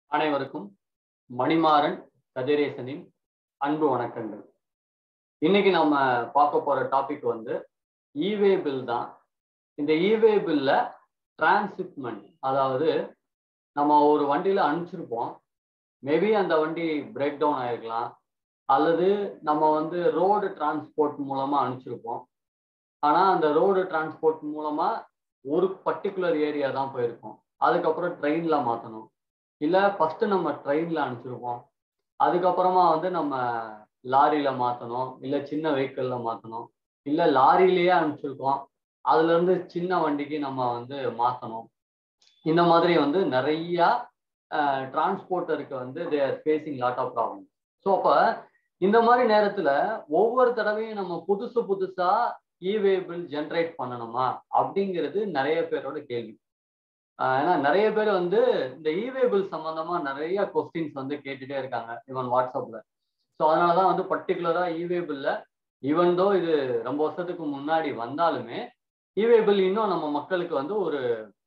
அனைவருக்கும் மணிமாறன் கதிரேசனின் அன்பு வணக்கங்கள் இன்னைக்கு நம்ம பார்க்க போற டாபிக் வந்து இவே பில் தான் இந்த இவே பில்ல டிரான்ஸ்ஷிப்மெண்ட் அதாவது நம்ம ஒரு வண்டியில அனுப்பிச்சிருப்போம் மேபி அந்த வண்டி பிரேக் டவுன் ஆயிருக்கலாம் அல்லது நம்ம வந்து ரோடு டிரான்ஸ்போர்ட் மூலமா அனுப்பிச்சிருப்போம் ஆனா அந்த ரோடு டிரான்ஸ்போர்ட் மூலமா ஒரு பர்டிகுலர் ஏரியா தான் போயிருக்கோம் அதுக்கப்புறம் ட்ரெயின்ல மாத்தணும் இல்ல ஃபர்ஸ்ட் நம்ம ட்ரெயின்ல அனுப்பிச்சிருப்போம் அதுக்கப்புறமா வந்து நம்ம லாரியில மாத்தணும் இல்ல சின்ன வெஹிக்கிள்ல மாத்தணும் இல்ல லாரியிலேயே அனுப்பிச்சிருக்கோம் அதுல இருந்து சின்ன வண்டிக்கு நம்ம வந்து மாத்தணும் இந்த மாதிரி வந்து நிறைய டிரான்ஸ்போர்ட்டருக்கு வந்து they're facing lot of problem so அப்போ இந்த மாதிரி நேரத்துல ஒவ்வொரு தடவையும் நம்ம புதுசு புதுசா இவே பில் ஜென்ரேட் பண்ணணுமா அப்படிங்கிறது நிறைய பேரோட கேள்வி ஏன்னா நிறைய பேர் வந்து இந்த இவே பில் சம்பந்தமா நிறைய கொஸ்டின்ஸ் வந்து கேட்டுட்டே இருக்காங்க ஈவன் வாட்ஸ்அப்ல ஸோ அதனாலதான் வந்து பர்டிகுலரா இவே பில்ல ஈவன் தோ இது ரொம்ப வருஷத்துக்கு முன்னாடி வந்தாலுமே இவே பில் இன்னும் நம்ம மக்களுக்கு வந்து ஒரு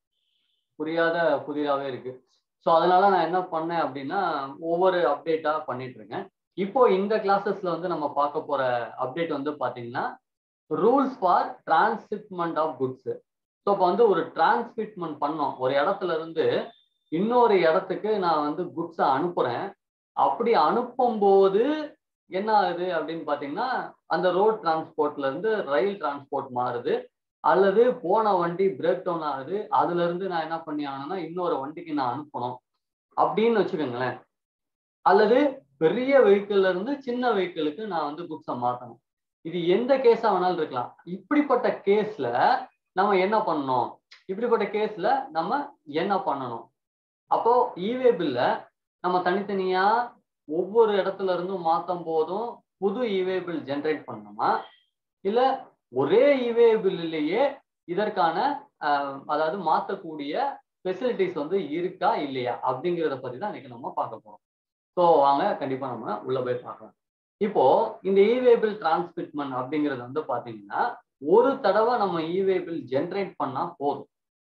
புரியாத புதிராகவே இருக்கு ஸோ அதனால நான் என்ன பண்ணேன் அப்படின்னா ஒவ்வொரு அப்டேட்டா பண்ணிட்டு இருக்கேன் இப்போ இந்த கிளாஸஸ்ல வந்து நம்ம பார்க்க போற அப்டேட் வந்து பாத்தீங்கன்னா rules for transhipment of goods so இப்போ வந்து ஒரு டிரான்ஸ்மிட்மெண்ட் பண்ணோம் ஒரு இடத்துல இருந்து இன்னொரு இடத்துக்கு நான் வந்து குட்ஸை அனுப்புறேன் அப்படி அனுப்பும்போது என்ன ஆகுது அப்படின்னு பார்த்தீங்கன்னா அந்த ரோட் டிரான்ஸ்போர்ட்ல இருந்து ரயில் டிரான்ஸ்போர்ட் மாறுது அல்லது போன வண்டி பிரேக் டவுன் ஆகுது அதுல இருந்து நான் என்ன பண்ணி ஆகணும்னா இன்னொரு வண்டிக்கு நான் அனுப்பணும் அப்படின்னு வச்சுக்கோங்களேன் அல்லது பெரிய வெஹிக்கிள்ல இருந்து சின்ன வெஹிக்கிளுக்கு நான் வந்து குட்ஸை மாற்றணும் இது எந்த கேஸா வேணாலும் இருக்கலாம் இப்படிப்பட்ட கேஸ்ல நம்ம என்ன பண்ணணும் இப்படிப்பட்ட கேஸ்ல நம்ம என்ன பண்ணணும் அப்போ இவே பில்ல நம்ம தனித்தனியா ஒவ்வொரு இடத்துல இருந்தும் மாத்தும் போதும் புது இவே பில் ஜென்ரேட் பண்ணணுமா இல்ல ஒரே இவே பில்லையே இதற்கான அதாவது மாத்தக்கூடிய ஃபெசிலிட்டிஸ் வந்து இருக்கா இல்லையா அப்படிங்கிறத பத்தி தான் இன்னைக்கு நம்ம பார்க்க போறோம் ஸோ வாங்க கண்டிப்பா நம்ம உள்ள போய் பார்க்கலாம் இப்போ இந்த இவே பில் டிரான்ஸ்மிட்மெண்ட் அப்படிங்கிறது வந்து பாத்தீங்கன்னா ஒரு தடவை நம்ம இவே பில் ஜென்ரேட் பண்ணா போதும்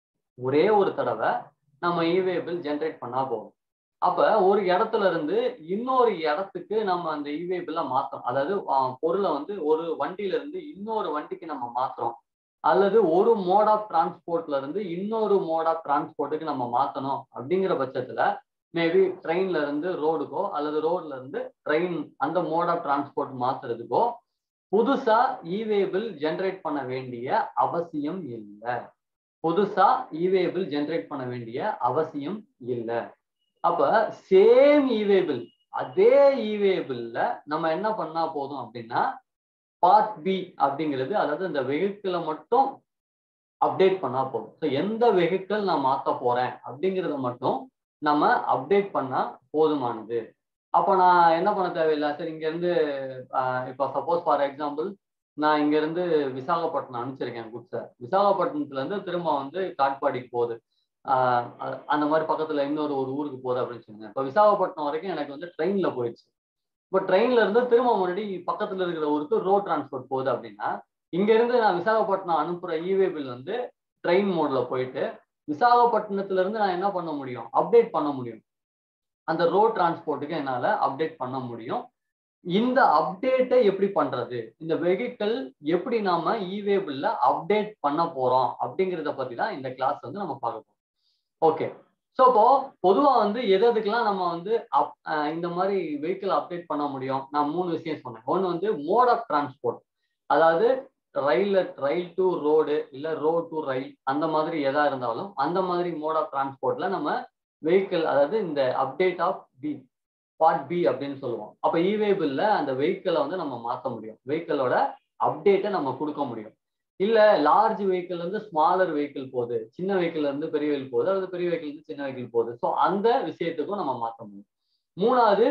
ஒரே ஒரு தடவை நம்ம இவே பில் ஜென்ரேட் பண்ணா போதும் அப்ப ஒரு இடத்துல இருந்து இன்னொரு இடத்துக்கு நம்ம அந்த இவே பில்ல மாத்தோம் அதாவது பொருளை வந்து ஒரு வண்டியில இருந்து இன்னொரு வண்டிக்கு நம்ம மாத்துறோம் அல்லது ஒரு மோட் ஆஃப் டிரான்ஸ்போர்ட்ல இருந்து இன்னொரு மோட் ஆஃப் டிரான்ஸ்போர்ட்டுக்கு நம்ம மாத்தணும் அப்படிங்கிற பட்சத்துல மேபி ட்ரெயின்ல இருந்து ரோடுக்கோ அல்லது ரோட்ல இருந்து ட்ரெயின் அந்த மோட் ஆஃப் டிரான்ஸ்போர்ட் மாத்துறதுக்கோ புதுசா இவேபிள் ஜென்ரேட் பண்ண வேண்டிய அவசியம் இல்லை புதுசா இவேபிள் ஜென்ரேட் பண்ண வேண்டிய அவசியம் இல்லை அப்ப சேம் இவேபிள் அதே இவேபிள்ல நம்ம என்ன பண்ணா போதும் அப்படின்னா பார்ட் பி அப்படிங்கிறது அதாவது இந்த வெஹிக்கிளை மட்டும் அப்டேட் பண்ணா போதும் ஸோ எந்த வெஹிக்கிள் நான் மாத்த போறேன் அப்படிங்கிறத மட்டும் நம்ம அப்டேட் பண்ணா போதுமானது அப்போ நான் என்ன பண்ண தேவையில்லை சரி இங்க இருந்து இப்போ சப்போஸ் ஃபார் எக்ஸாம்பிள் நான் இங்க இருந்து விசாகப்பட்டினம் அனுப்பிச்சிருக்கேன் குட்ஸை விசாகப்பட்டினத்துல இருந்து திரும்ப வந்து காட்பாடிக்கு போகுது அந்த மாதிரி பக்கத்துல இன்னொரு ஒரு ஊருக்கு போகுது அப்படின்னு சொன்னேன் இப்போ விசாகப்பட்டினம் வரைக்கும் எனக்கு வந்து ட்ரெயின்ல போயிடுச்சு இப்போ ட்ரெயின்ல இருந்து திரும்ப முன்னாடி பக்கத்துல இருக்கிற ஊருக்கு ரோட் டிரான்ஸ்போர்ட் போகுது அப்படின்னா இங்க இருந்து நான் விசாகப்பட்டினம் அனுப்புற இவே பில் வந்து ட்ரெயின் மோட்ல போயிட்டு விசாகப்பட்டினத்துல இருந்து நான் என்ன பண்ண முடியும் அப்டேட் பண்ண முடியும் அந்த ரோட் டிரான்ஸ்போர்ட்டுக்கு என்னால அப்டேட் பண்ண முடியும் இந்த அப்டேட்டை எப்படி பண்றது இந்த வெஹிக்கிள் எப்படி நாம இவேபிள்ல அப்டேட் பண்ண போறோம் அப்படிங்கிறத பத்தி தான் இந்த கிளாஸ் வந்து நம்ம பார்க்க போறோம் ஓகே ஸோ இப்போ பொதுவா வந்து எது எதுக்கெல்லாம் நம்ம வந்து அப் இந்த மாதிரி வெஹிக்கிள் அப்டேட் பண்ண முடியும் நான் மூணு விஷயம் சொன்னேன் ஒன்று வந்து மோட் ஆஃப் டிரான்ஸ்போர்ட் அதாவது ரயில்ல ரயில் டு ரோடு இல்ல ரோடு டு ரயில் அந்த மாதிரி எதா இருந்தாலும் அந்த மாதிரி மோட் ஆஃப் டிரான்ஸ்போர்ட்ல நம்ம வெஹிக்கிள் அதாவது இந்த update of B part B அப்படின்னு சொல்லுவோம் அப்ப இவேபிள்ல அந்த வெஹிக்கிளை வந்து நம்ம மாற்ற முடியும் வெஹிக்கிளோட அப்டேட்டை நம்ம கொடுக்க முடியும் இல்ல லார்ஜ் வெஹிக்கிள் வந்து ஸ்மாலர் வெஹிக்கிள் போகுது சின்ன வெஹிக்கிள் இருந்து பெரிய வெஹிக்கிள் போகுது அல்லது பெரிய வெஹிக்கிள் இருந்து சின்ன வெஹிக்கிள் போகுது ஸோ அந்த விஷயத்துக்கும் நம்ம மாற்ற முடியும் மூணாவது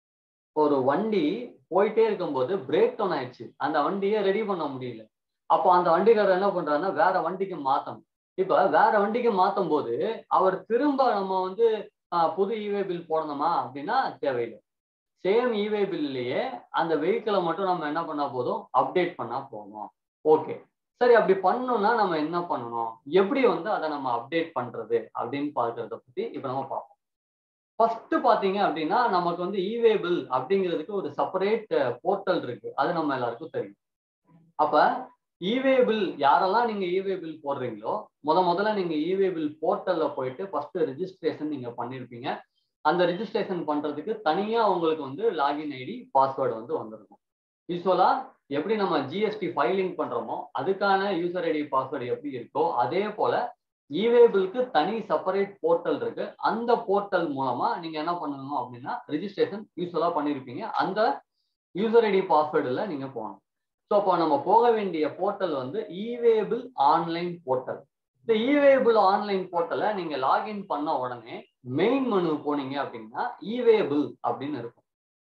ஒரு வண்டி போயிட்டே இருக்கும்போது பிரேக் டவுன் ஆயிடுச்சு அந்த வண்டியை ரெடி பண்ண முடியல அப்போ அந்த வண்டிக்காரர் என்ன பண்றாருன்னா வேற வண்டிக்கு மாத்தணும் இப்ப வேற வண்டிக்கு மாத்தும் போது அவர் திரும்ப நம்ம வந்து புது இவே பில் போடணுமா அப்படின்னா தேவையில்லை சேம் இவே பில்லையே அந்த வெஹிக்கிளை மட்டும் நம்ம என்ன பண்ணா போதும் அப்டேட் பண்ணா போதும் ஓகே சரி அப்படி பண்ணணும்னா நம்ம என்ன பண்ணணும் எப்படி வந்து அதை நம்ம அப்டேட் பண்றது அப்படின்னு பார்க்கறத பத்தி இப்ப நம்ம பார்ப்போம் ஃபர்ஸ்ட் பாத்தீங்க அப்படின்னா நமக்கு வந்து இவே பில் அப்படிங்கிறதுக்கு ஒரு செப்பரேட் போர்ட்டல் இருக்கு அது நம்ம எல்லாருக்கும் தெரியும் அப்ப இவே பில் யாரெல்லாம் நீங்க இவே பில் போடுறீங்களோ முத முதல்ல நீங்க இவே பில் போர்ட்டல்ல போயிட்டு ஃபர்ஸ்ட் ரெஜிஸ்ட்ரேஷன் நீங்க பண்ணிருப்பீங்க அந்த ரெஜிஸ்ட்ரேஷன் பண்றதுக்கு தனியா உங்களுக்கு வந்து லாகின் ஐடி பாஸ்வேர்டு வந்து வந்திருக்கும் யூஸ்வலா எப்படி நம்ம ஜிஎஸ்டி ஃபைலிங் பண்றோமோ அதுக்கான யூசர் ஐடி பாஸ்வேர்டு எப்படி இருக்கோ அதே போல இவேபிளுக்கு தனி செப்பரேட் போர்ட்டல் இருக்கு அந்த போர்ட்டல் மூலமா நீங்க என்ன பண்ணணும் அப்படின்னா ரெஜிஸ்ட்ரேஷன் யூஸ்வலா பண்ணிருப்பீங்க அந்த யூசர் ஐடி பாஸ்வேர்டுல நீங்க போகணும் ஸோ அப்போ நம்ம போக வேண்டிய போர்ட்டல் வந்து இவேபிள் ஆன்லைன் போர்ட்டல் இந்த இவேபிள் ஆன்லைன் போர்ட்டலை நீங்க லாகின் பண்ண உடனே மெயின் மெனு போனீங்க அப்படின்னா இவேபிள் அப்படின்னு இருக்கும்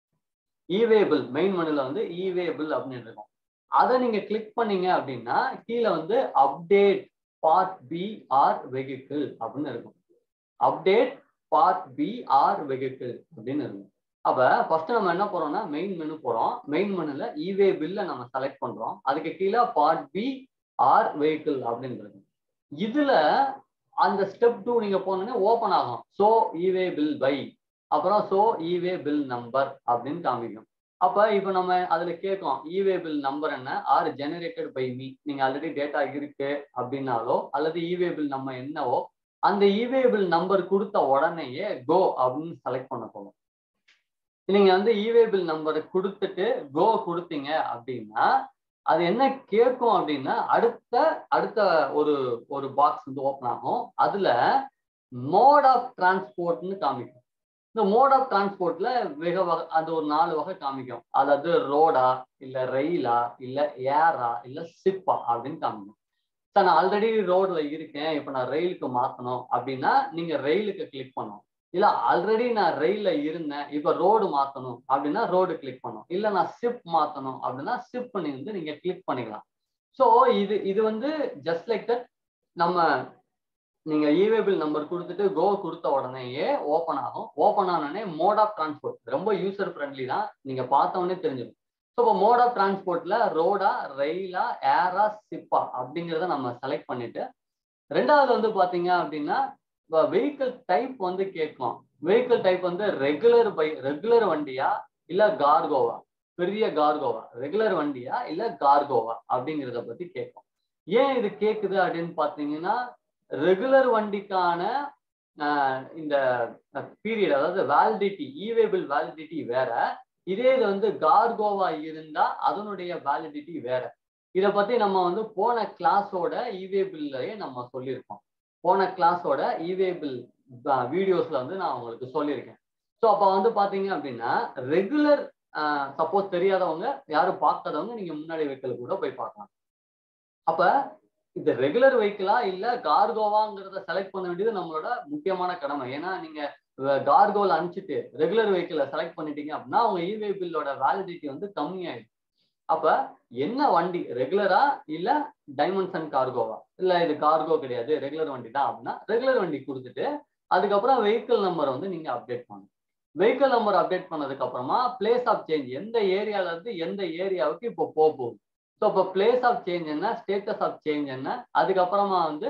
இவேபிள் மெயின் மெனுல வந்து இவேபிள் அப்படின்னு இருக்கும் அதை நீங்க கிளிக் பண்ணீங்க அப்படின்னா கீழே வந்து update part B or vehicle அப்படின்னு இருக்கும் update part B or vehicle அப்படின்னு இருக்கும் அப்ப ஃபர்ஸ்ட் நம்ம என்ன போறோம்னா மெயின் மெனு போறோம் மெயின் மெனுல இவே பில்ல நம்ம செலக்ட் பண்றோம் அதுக்கு கீழே பார்ட் பி ஆர் வெஹிக்கிள் அப்படின்றது இதுல அந்த ஸ்டெப் டூ நீங்க போனோடனே ஓப்பன் ஆகும் சோ இவே பில் பை அப்புறம் சோ இவே பில் நம்பர் அப்படின்னு காமிக்கும் அப்ப இப்ப நம்ம அதுல கேட்கும் இவே பில் நம்பர் என்ன ஆர் ஜெனரேட்டட் பை மீ நீங்க ஆல்ரெடி டேட்டா இருக்கு அப்படின்னாலோ அல்லது இவே பில் நம்ம என்னவோ அந்த இவே பில் நம்பர் கொடுத்த உடனேயே கோ அப்படின்னு செலக்ட் பண்ண போகும் நீங்க வந்து இவே பில் நம்பர் கொடுத்துட்டு கோ கொடுத்தீங்க அப்படின்னா அது என்ன கேட்கும் அப்படின்னா அடுத்த அடுத்த ஒரு ஒரு பாக்ஸ் வந்து ஓப்பன் ஆகும் அதுல மோட் ஆஃப் டிரான்ஸ்போர்ட்னு காமிக்கும் இந்த மோட் ஆஃப் டிரான்ஸ்போர்ட்ல மிக வகை அது ஒரு நாலு வகை காமிக்கும் அதாவது ரோடா இல்ல ரயிலா இல்ல ஏரா இல்ல சிப்பா அப்படின்னு காமிக்கும் சார் நான் ஆல்ரெடி ரோட்ல இருக்கேன் இப்ப நான் ரயிலுக்கு மாத்தணும் அப்படின்னா நீங்க ரயிலுக்கு கிளிக் பண்ணணும் இல்ல ஆல்ரெடி நான் ரயில்ல இருந்தேன் இப்ப ரோடு மாத்தணும் அப்படின்னா ரோடு கிளிக் பண்ணும் இல்ல நான் சிப் மாத்தணும் அப்படின்னா சிப் பண்ணி வந்து நீங்க கிளிக் பண்ணிக்கலாம் ஸோ இது இது வந்து ஜஸ்ட் லைக் தட் நம்ம நீங்க இவேபிள் நம்பர் கொடுத்துட்டு கோ கொடுத்த உடனேயே ஓப்பன் ஆகும் ஓப்பன் ஆனோடனே மோட் ஆஃப் டிரான்ஸ்போர்ட் ரொம்ப யூசர் ஃப்ரெண்ட்லி தான் நீங்க பார்த்தவொடனே தெரிஞ்சிடும் ஸோ இப்போ மோட் ஆஃப் டிரான்ஸ்போர்ட்ல ரோடா ரயிலா ஏரா சிப்பா அப்படிங்கிறத நம்ம செலக்ட் பண்ணிட்டு ரெண்டாவது வந்து பாத்தீங்க அப்படின்னா வெஹிக்கிள் டைப் வந்து கேட்கும் வெஹிக்கிள் டைப் வந்து ரெகுலர் பை ரெகுலர் வண்டியா இல்ல கார்கோவா பெரிய கார்கோவா ரெகுலர் வண்டியா இல்ல கார்கோவா அப்படிங்கிறத பத்தி கேட்கும் ஏன் இது கேக்குது அப்படின்னு பாத்தீங்கன்னா ரெகுலர் வண்டிக்கான இந்த பீரியட் அதாவது வேலிடிட்டி இவேபிள் வேலிடிட்டி வேற இதே இது வந்து கார்கோவா இருந்தா அதனுடைய வேலிடிட்டி வேற இத பத்தி நம்ம வந்து போன கிளாஸோட இவேபிள்லயே நம்ம சொல்லியிருக்கோம் போன கிளாஸோட இவேபிள் வீடியோஸ்ல வந்து நான் உங்களுக்கு சொல்லியிருக்கேன் ஸோ அப்போ வந்து பாத்தீங்க அப்படின்னா ரெகுலர் சப்போஸ் தெரியாதவங்க யாரும் பார்க்காதவங்க நீங்க முன்னாடி வெஹிக்கிள் கூட போய் பார்க்கலாம் அப்ப இந்த ரெகுலர் வெஹிக்கிளா இல்ல கார்கோவாங்கிறத செலக்ட் பண்ண வேண்டியது நம்மளோட முக்கியமான கடமை ஏன்னா நீங்க கார்கோல அனுப்பிச்சிட்டு ரெகுலர் வெஹிக்கிளை செலக்ட் பண்ணிட்டீங்க அப்படின்னா அவங்க இவே பில்லோட வேலிடிட்டி வந்து கம்மியாயிடும் அப்ப என்ன வண்டி ரெகுலரா இல்ல டைமென்ஷன் கார்கோவா இல்ல இது கார்கோ கிடையாது ரெகுலர் வண்டி தான் அப்படின்னா ரெகுலர் வண்டி கொடுத்துட்டு அதுக்கப்புறம் வெஹிக்கிள் நம்பர் வந்து நீங்க அப்டேட் பண்ணணும் வெஹிக்கிள் நம்பர் அப்டேட் பண்ணதுக்கு அப்புறமா பிளேஸ் ஆஃப் சேஞ்ச் எந்த ஏரியால இருந்து எந்த ஏரியாவுக்கு இப்போ போக போகுது ஸோ இப்போ பிளேஸ் ஆஃப் சேஞ்ச் என்ன ஸ்டேட்டஸ் ஆஃப் சேஞ்ச் என்ன அதுக்கப்புறமா வந்து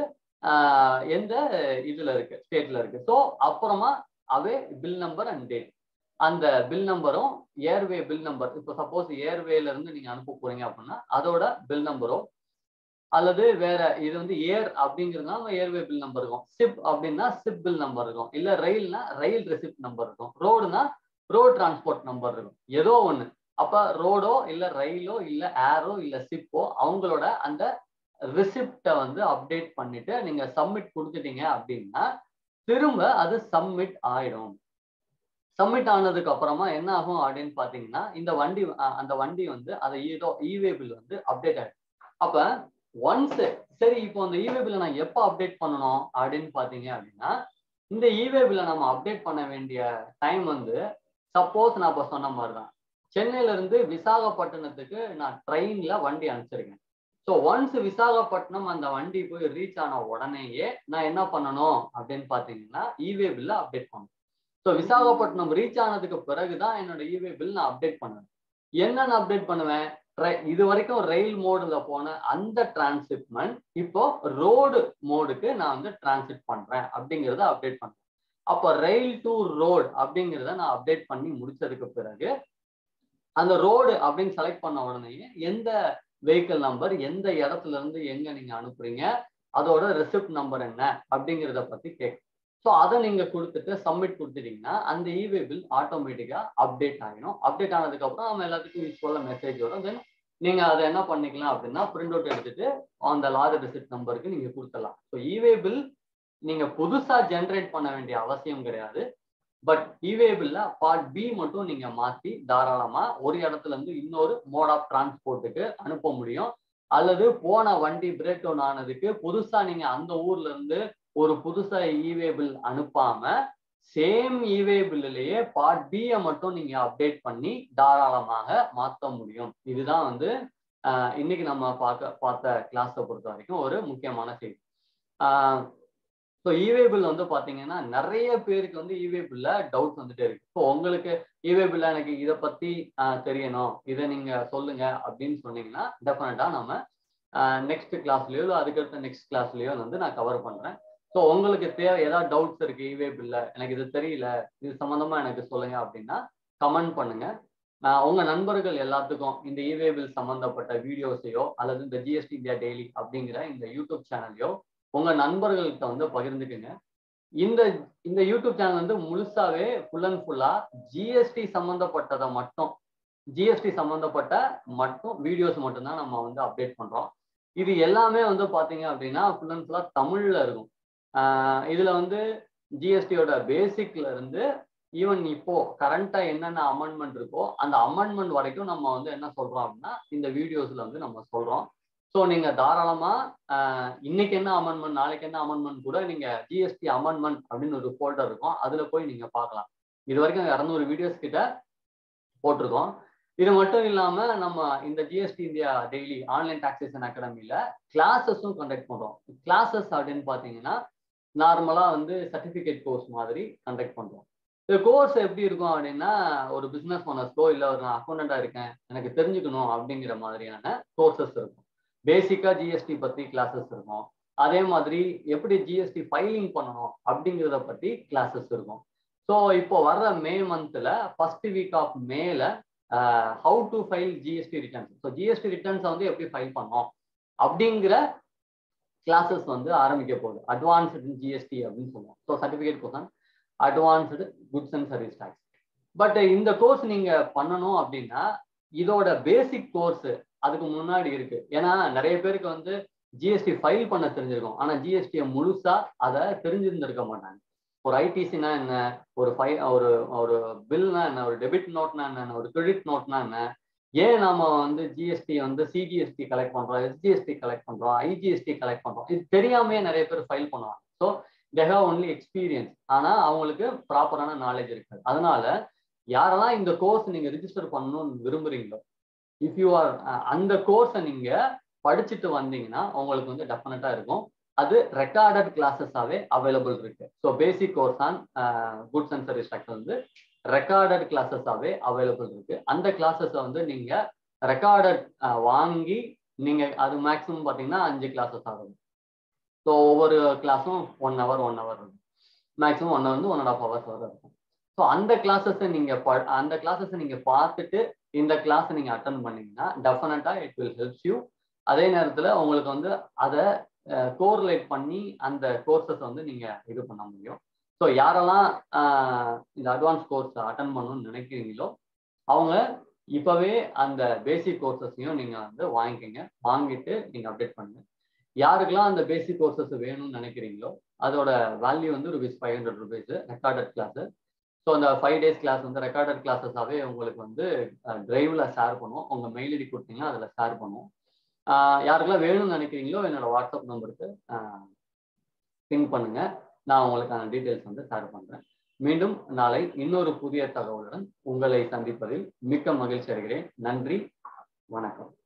எந்த இதுல இருக்கு ஸ்டேட்ல இருக்கு ஸோ அப்புறமா அவே பில் நம்பர் அண்ட் டேட் அந்த பில் நம்பரும் ஏர்வே பில் நம்பர் இப்போ சப்போஸ் ஏர்வேல இருந்து நீங்க அனுப்ப போறீங்க அப்படின்னா அதோட பில் நம்பரோ அல்லது வேற இது வந்து ஏர் அப்படிங்கிறதுனா ஏர்வே பில் நம்பர் இருக்கும் சிப் அப்படின்னா சிப் பில் நம்பர் இருக்கும் இல்ல ரயில்னா ரயில் ரெசிப்ட் நம்பர் இருக்கும் ரோடுனா ரோட் டிரான்ஸ்போர்ட் நம்பர் இருக்கும் ஏதோ ஒண்ணு அப்ப ரோடோ இல்ல ரயிலோ இல்ல ஏரோ இல்ல சிப்போ அவங்களோட அந்த ரிசிப்டை வந்து அப்டேட் பண்ணிட்டு நீங்க சப்மிட் கொடுத்துட்டீங்க அப்படின்னா திரும்ப அது சப்மிட் ஆயிடும் சப்மிட் ஆனதுக்கு அப்புறமா என்ன ஆகும் அப்படின்னு பாத்தீங்கன்னா இந்த வண்டி அந்த வண்டி வந்து அதை ஏதோ இவே பில் வந்து அப்டேட் ஆயிடும் அப்ப ஒன்ஸ் சரி இப்போ இந்த இவே பில்லை நான் எப்போ அப்டேட் பண்ணணும் அப்படின்னு பாத்தீங்க அப்படின்னா இந்த இவே பில்லை நம்ம அப்டேட் பண்ண வேண்டிய டைம் வந்து சப்போஸ் நான் இப்போ சொன்ன மாதிரி தான் சென்னையில இருந்து விசாகப்பட்டினத்துக்கு நான் ட்ரெயின்ல வண்டி அனுப்பிச்சிருக்கேன் ஸோ ஒன்ஸ் விசாகப்பட்டினம் அந்த வண்டி போய் ரீச் ஆன உடனேயே நான் என்ன பண்ணணும் அப்படின்னு பாத்தீங்கன்னா இவே பில்ல அப்டேட் பண்ணணும் ஸோ விசாகப்பட்டினம் ரீச் ஆனதுக்கு பிறகுதான் என்னோட இவே பில் நான் அப்டேட் பண்ணுவேன் என்னன்னு அப்டேட் பண்ணுவேன் இது வரைக்கும் ரயில் மோடுல போன அந்த டிரான்ஸ்ஷிப்மெண்ட் இப்போ ரோடு மோடுக்கு நான் வந்து டிரான்ஸ்லிட் பண்றேன் அப்படிங்கிறத அப்டேட் பண்றேன் அப்போ ரயில் டு ரோடு அப்படிங்கிறத நான் அப்டேட் பண்ணி முடிச்சதுக்கு பிறகு அந்த ரோடு அப்படின்னு செலக்ட் பண்ண உடனே எந்த வெஹிக்கிள் நம்பர் எந்த இடத்துல இருந்து எங்க நீங்க அனுப்புறீங்க அதோட ரெசிப்ட் நம்பர் என்ன அப்படிங்கிறத பத்தி கேட்கும் ஸோ அதை நீங்க கொடுத்துட்டு சப்மிட் கொடுத்துட்டீங்கன்னா அந்த இவே பில் ஆட்டோமேட்டிக்கா அப்டேட் ஆகிடும் அப்டேட் ஆனதுக்கு அப்புறம் நம்ம எல்லாத்துக்கும் யூஸ்ஃபுல்லாக மெசேஜ் வரும் தென் நீங்க அதை என்ன பண்ணிக்கலாம் அப்படின்னா பிரிண்ட் அவுட் எடுத்துட்டு அந்த லாரி ரெசிப்ட் நம்பருக்கு நீங்க கொடுத்துடலாம் ஸோ இவே பில் நீங்க புதுசா ஜென்ரேட் பண்ண வேண்டிய அவசியம் கிடையாது பட் இவே பில்ல பார்ட் பி மட்டும் நீங்க மாத்தி தாராளமா ஒரு இடத்துல இருந்து இன்னொரு மோட் ஆஃப் டிரான்ஸ்போர்ட்டுக்கு அனுப்ப முடியும் அல்லது போன வண்டி பிரேக் டவுன் ஆனதுக்கு புதுசா நீங்க அந்த ஊர்ல இருந்து ஒரு புதுசா இவே பில் அனுப்பாம சேம் இவே பில்லையே பார்ட் பியை மட்டும் நீங்க அப்டேட் பண்ணி தாராளமாக மாற்ற முடியும் இதுதான் வந்து இன்னைக்கு நம்ம பார்க்க பார்த்த கிளாஸை பொறுத்த வரைக்கும் ஒரு முக்கியமான செய்தி ஸோ இவே பில் வந்து பார்த்தீங்கன்னா நிறைய பேருக்கு வந்து இவே பில்ல டவுட்ஸ் வந்துட்டே இருக்கு ஸோ உங்களுக்கு இவே பில்ல எனக்கு இதை பத்தி தெரியணும் இதை நீங்க சொல்லுங்க அப்படின்னு சொன்னீங்கன்னா டெஃபினட்டா நம்ம நெக்ஸ்ட் கிளாஸ்லயோ இல்லை அதுக்கடுத்த நெக்ஸ்ட் கிளாஸ்லயோ வந்து நான் கவர் பண்றேன் ஸோ உங்களுக்கு தேவை ஏதாவது டவுட்ஸ் இருக்கு இவே பில்ல எனக்கு இது தெரியல இது சம்மந்தமா எனக்கு சொல்லுங்க அப்படின்னா கமெண்ட் பண்ணுங்க உங்க நண்பர்கள் எல்லாத்துக்கும் இந்த இவே பில் சம்பந்தப்பட்ட வீடியோஸையோ அல்லது இந்த ஜிஎஸ்டி இந்தியா டெய்லி அப்படிங்கிற இந்த யூடியூப் சேனலையோ உங்க நண்பர்கள்ட்ட வந்து பகிர்ந்துக்குங்க இந்த இந்த யூடியூப் சேனல் வந்து முழுசாவே ஃபுல் அண்ட் ஃபுல்லா ஜிஎஸ்டி சம்பந்தப்பட்டதை மட்டும் ஜிஎஸ்டி சம்பந்தப்பட்ட மட்டும் வீடியோஸ் மட்டும்தான் நம்ம வந்து அப்டேட் பண்றோம் இது எல்லாமே வந்து பாத்தீங்க அப்படின்னா ஃபுல் அண்ட் ஃபுல்லா தமிழ்ல இருக்கும் இதுல வந்து ஜிஎஸ்டியோட பேசிக்ல இருந்து ஈவன் இப்போ கரண்டா என்னென்ன அமெண்ட்மெண்ட் இருக்கோ அந்த அமெண்ட்மெண்ட் வரைக்கும் நம்ம வந்து என்ன சொல்றோம் அப்படின்னா இந்த வீடியோஸ்ல வந்து நம்ம சொல்றோம் ஸோ நீங்க தாராளமா இன்னைக்கு என்ன அமெண்ட்மெண்ட் நாளைக்கு என்ன அமெண்ட்மெண்ட் கூட நீங்க ஜிஎஸ்டி அமெண்ட்மெண்ட் அப்படின்னு ஒரு ஃபோல்டர் இருக்கும் அதுல போய் நீங்க பார்க்கலாம் இது வரைக்கும் இரநூறு வீடியோஸ் கிட்ட போட்டிருக்கோம் இது மட்டும் இல்லாம நம்ம இந்த GST India daily online taxation அகாடமியில கிளாஸஸும் கண்டக்ட் பண்றோம் கிளாஸஸ் அப்படின்னு பாத்தீங்கன்னா நார்மலா வந்து சர்டிபிகேட் கோர்ஸ் மாதிரி கண்டக்ட் பண்றோம் இந்த கோர்ஸ் எப்படி இருக்கும் அப்படின்னா ஒரு பிசினஸ் ஓனர்ஸ்க்கோ இல்லை ஒரு நான் அக்கௌண்டண்டா இருக்கேன் எனக்கு தெரிஞ்சுக்கணும் அப்படிங்கிற மாதிரியான கோர்சஸ் இருக்கும் பேசிக்கா ஜிஎஸ்டி பத்தி கிளாஸஸ் இருக்கும் அதே மாதிரி எப்படி ஜிஎஸ்டி ஃபைலிங் பண்ணணும் அப்படிங்கிறத பத்தி கிளாஸஸ் இருக்கும் ஸோ இப்போ வர்ற மே மந்த்ல ஃபர்ஸ்ட் வீக் ஆஃப் மேல how to file GST returns so GST ரிட்டர்ன்ஸை வந்து எப்படி ஃபைல் பண்ணோம் அப்படிங்கிற கிளாஸஸ் வந்து ஆரம்பிக்க போகுது அட்வான்ஸ்டு ஜிஎஸ்டி அப்படின்னு சொல்லுவோம் so certificate course advanced goods and service tax but இந்த கோர்ஸ் நீங்க பண்ணணும் அப்படின்னா இதோட பேசிக் கோர்ஸ் அதுக்கு முன்னாடி இருக்கு ஏன்னா நிறைய பேருக்கு வந்து ஜிஎஸ்டி ஃபைல் பண்ண தெரிஞ்சிருக்கும் ஆனா ஜிஎஸ்டியை முழுசா அதை தெரிஞ்சிருந்திருக்க மாட்டாங்க ஒரு ஐடிசினா என்ன ஒரு ஃபை ஒரு ஒரு பில்னா என்ன ஒரு டெபிட் நோட்னா என்ன ஒரு கிரெடிட் நோட்னா என்ன ஏன் நாம வந்து ஜிஎஸ்டி வந்து சிஜிஎஸ்டி கலெக்ட் பண்றோம் எஸ்ஜிஎஸ்டி கலெக்ட் பண்றோம் ஐஜிஎஸ்டி கலெக்ட் பண்றோம் இது தெரியாமே நிறைய பேர் ஃபைல் பண்ணுவாங்க so they have only experience ஆனா அவங்களுக்கு ப்ராப்பரான நாலேஜ் இருக்காது அதனால யாரெல்லாம் இந்த கோர்ஸ் நீங்க ரிஜிஸ்டர் பண்ணணும்னு விரும்புறீங்களோ இஃப் யூ ஆர் அந்த கோர்ஸை நீங்க படிச்சுட்டு வந்தீங்கன்னா உங்களுக்கு வந்து டெஃபினட்டா இருக்கும் அது ரெக்கார்டட் கிளாஸஸாவே அவைலபிள் இருக்கு so basic course on goods and service tax வந்து ரெக்கார்டட் கிளாஸஸாவே அவைலபிள் இருக்கு அந்த கிளாஸஸை வந்து நீங்க ரெக்கார்டட் வாங்கி நீங்க அது மேக்ஸிமம் பார்த்தீங்கன்னா அஞ்சு கிளாஸஸ் ஆகும் ஸோ ஒவ்வொரு கிளாஸும் ஒன் ஹவர் ஒன் ஹவர் இருக்கும் மேக்ஸிமம் ஒன் வந்து ஒன் அண்ட் ஆஃப் ஹவர்ஸ் வரை இருக்கும் ஸோ அந்த கிளாஸஸை நீங்க அந்த கிளாஸஸை நீங்க பார்த்துட்டு இந்த கிளாஸ் நீங்க அட்டன் பண்ணீங்கன்னா டெஃபினட்டா இட் வில் ஹெல்ப்ஸ் யூ அதே நேரத்துல உங்களுக்கு வந்து அதை கோரிலேட் பண்ணி அந்த கோர்சஸ் வந்து நீங்க இது பண்ண முடியும் ஸோ யாரெல்லாம் இந்த அட்வான்ஸ் கோர்ஸ் அட்டன் பண்ணணும்னு நினைக்கிறீங்களோ அவங்க இப்பவே அந்த பேசிக் கோர்சஸையும் நீங்க வந்து வாங்கிக்கோங்க வாங்கிட்டு நீங்க அப்டேட் பண்ணுங்க யாருக்கெல்லாம் அந்த பேசிக் கோர்சஸ் வேணும்னு நினைக்கிறீங்களோ அதோட வேல்யூ வந்து rupees five hundred rupees recorded class so அந்த ஃபைவ் டேஸ் கிளாஸ் வந்து ரெக்கார்டட் கிளாஸஸாகவே உங்களுக்கு வந்து டிரைவ்ல ஷேர் பண்ணுவோம் உங்க மெயில் ஐடி கொடுத்தீங்கன்னா அதில் ஷேர் பண்ணுவோம் யாருக்கெல்லாம் வேணும்னு நினைக்கிறீங்களோ என்னோட வாட்ஸ்அப் நம்பருக்கு பின் பண்ணுங்க நான் உங்களுக்கான டீட்டெயில்ஸ் வந்து ஷேர் பண்றேன் மீண்டும் நாளை இன்னொரு புதிய தகவலுடன் உங்களை சந்திப்பதில் மிக்க மகிழ்ச்சி அடைகிறேன் நன்றி வணக்கம்